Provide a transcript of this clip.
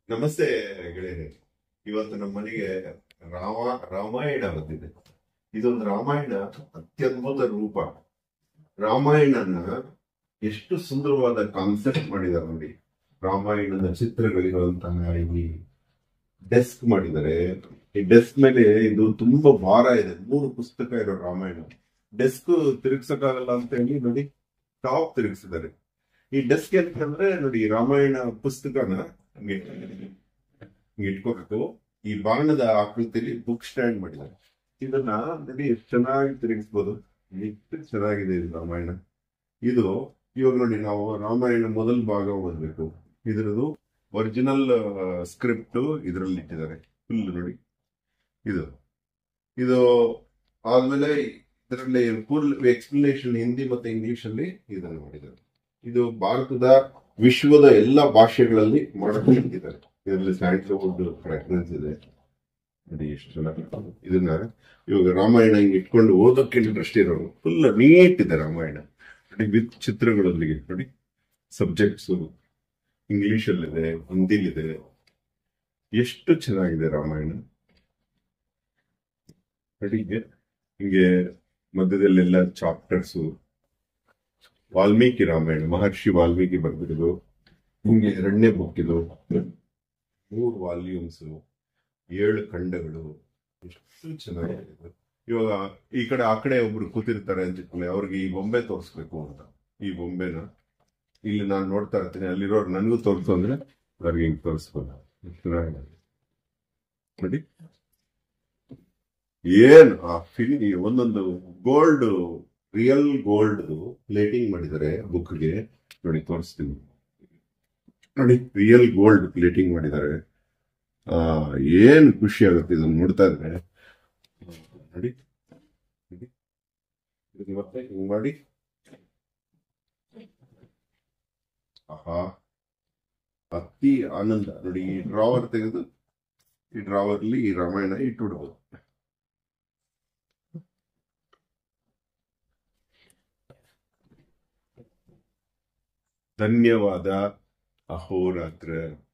ನಮಸ್ತೆ ಗೆಳೆಯರೆ ಇವತ್ತು ನಮ್ಮ ಮನೆಗೆ ರಾಮ ರಾಮಾಯಣ ಬಂದಿದೆ ಇದೊಂದು ರಾಮಾಯಣ ಅತ್ಯದ್ಭುತ ರೂಪ ರಾಮಾಯಣನ ಎಷ್ಟು ಸುಂದರವಾದ ಕಾನ್ಸೆಪ್ಟ್ ಮಾಡಿದ್ದಾರೆ ನೋಡಿ ರಾಮಾಯಣದ ಚಿತ್ರಗಳಿರುವಂತಹ ಈ ಡೆಸ್ಕ್ ಮಾಡಿದ್ದಾರೆ ಈ ಡೆಸ್ಕ್ ಮೇಲೆ ಇದು ತುಂಬಾ ಭಾರ ಇದೆ ಮೂರು ಪುಸ್ತಕ ಇರೋ ರಾಮಾಯಣ ಡೆಸ್ಕ್ ತಿರುಗ್ಸಕ್ಕಾಗಲ್ಲ ಅಂತ ಹೇಳಿ ನೋಡಿ ಟಾಪ್ ತಿರುಗಿಸಿದ್ದಾರೆ ಈ ಡೆಸ್ಕ್ ಏನಂತಂದ್ರೆ ನೋಡಿ ರಾಮಾಯಣ ಪುಸ್ತಕನ ಹಂಗೆ ಹಿಂಗೆ ಇಟ್ಕೋಬೇಕು ಈ ಬಾಣದ ಆಕೃತಿಯಲ್ಲಿ ಬುಕ್ ಸ್ಟ್ಯಾಂಡ್ ಮಾಡಿದ್ದಾರೆ ಇದನ್ನ ನೋಡಿ ಎಷ್ಟು ಚೆನ್ನಾಗಿ ತಿರುಗಿಸ್ಬೋದು ಎಷ್ಟು ಚೆನ್ನಾಗಿದೆ ಇದು ರಾಮಾಯಣ ಇದು ಇವಾಗ ನೋಡಿ ನಾವು ರಾಮಾಯಣ ಮೊದಲ ಭಾಗ ಓದ್ಬೇಕು ಇದ್ರದ್ದು ಒರಿಜಿನಲ್ ಸ್ಕ್ರಿಪ್ಟ್ ಇದರಲ್ಲಿ ಇಟ್ಟಿದ್ದಾರೆ ಫುಲ್ ನೋಡಿ ಇದು ಇದು ಆದ್ಮೇಲೆ ಇದರಲ್ಲಿ ಫುಲ್ ಎಕ್ಸ್ಪ್ಲನೇಷನ್ ಹಿಂದಿ ಮತ್ತೆ ಇಂಗ್ಲಿಷ್ ಅಲ್ಲಿ ಇದನ್ನು ಮಾಡಿದ್ದಾರೆ ಇದು ಭಾರತದ ವಿಶ್ವದ ಎಲ್ಲ ಭಾಷೆಗಳಲ್ಲಿ ಮಾಡಿದ್ದಾರೆ ಇದರಲ್ಲಿ ಸ್ಯಾಂಡ್ಲ್ವುಡ್ ಫ್ರಾಗ್ರೆನ್ಸ್ ಇದೆ ನೋಡಿ ಎಷ್ಟು ಚೆನ್ನಾಗಿ ಇದನ್ನ ಇವಾಗ ರಾಮಾಯಣ ಹಿಂಗೆ ಇಟ್ಕೊಂಡು ಓದೋಕೆ ಇಂಟ್ರೆಸ್ಟ್ ಇರೋರು ಫುಲ್ ನೀಟ್ ಇದೆ ರಾಮಾಯಣ ನೋಡಿ ವಿತ್ ಚಿತ್ರಗಳೊಂದಿಗೆ ನೋಡಿ ಸಬ್ಜೆಕ್ಟ್ಸ್ ಇಂಗ್ಲಿಷ್ ಅಲ್ಲಿದೆ ಹಿಂದಿಲಿದೆ ಎಷ್ಟು ಚೆನ್ನಾಗಿದೆ ರಾಮಾಯಣ ನೋಡಿ ಹಿಂಗೆ ಹಿಂಗೆ ಮಧ್ಯದಲ್ಲೆಲ್ಲ ಚಾಪ್ಟರ್ಸ್ ವಾಲ್ಮೀಕಿ ರಾಮಾಯಣ ಮಹರ್ಷಿ ವಾಲ್ಮೀಕಿ ಬರ್ದಿರೋದು ಹಿಂಗೆ ಎರಡನೇ ಬುಕ್ ಇದು ಮೂರು ವಾಲ್ಯೂಮ್ಸ್ ಏಳು ಖಂಡಗಳು ಎಷ್ಟು ಚೆನ್ನಾಗಿದೆ ಇದು. ಇವಾಗ ಈ ಕಡೆ ಆ ಕಡೆ ಒಬ್ರು ಕೂತಿರ್ತಾರೆ ಅಂತ ಇಟ್ಕೊಳ್ಳಿ ಅವ್ರಿಗೆ ಈ ಬೊಂಬೆ ತೋರಿಸ್ಬೇಕು ಅಂತ ಈ ಬೊಂಬೆನ ಇಲ್ಲಿ ನಾನು ನೋಡ್ತಾ ಇರ್ತೀನಿ ಅಲ್ಲಿರೋರು ನನಗೂ ತೋರಿಸು ಅಂದ್ರೆ ಅವ್ರಿಗೆ ಹಿಂಗ್ ತೋರಿಸ್ಬೋದು ಎಷ್ಟು ಚೆನ್ನಾಗಿದೆ. ನೋಡಿ ಏನ್ ಆ ಫಿಲಿ ಒಂದೊಂದು ಗೋಲ್ಡ್ ರಿಯಲ್ ಗೋಲ್ಡ್ ಪ್ಲೇಟಿಂಗ್ ಮಾಡಿದ್ದಾರೆ ಬುಕ್ಗೆ ನೋಡಿ ತೋರಿಸ್ತೀನಿ ನೋಡಿ ರಿಯಲ್ ಗೋಲ್ಡ್ ಪ್ಲೇಟಿಂಗ್ ಮಾಡಿದ್ದಾರೆ ಆ ಏನ್ ಖುಷಿ ಆಗುತ್ತೆ ಇದನ್ನ ನೋಡ್ತಾ ಇದ್ರೆ ನೋಡಿ ನೋಡಿ. ಇದನ್ನ ಮತ್ತೆ ಹಿಂಗ್ ಮಾಡಿ ಆಹಾ ಅತಿ ಆನಂದ ನೋಡಿ ಈ ಡ್ರಾವರ್ ತೆಗೆದು ಈ ಡ್ರಾವರ್ ಅಲ್ಲಿ ಈ ರಾಮಾಯಣ ಇಟ್ಬಿಡ್ಬೋದು ಧನ್ಯವಾದ ಅಹೋರಾತ್ರ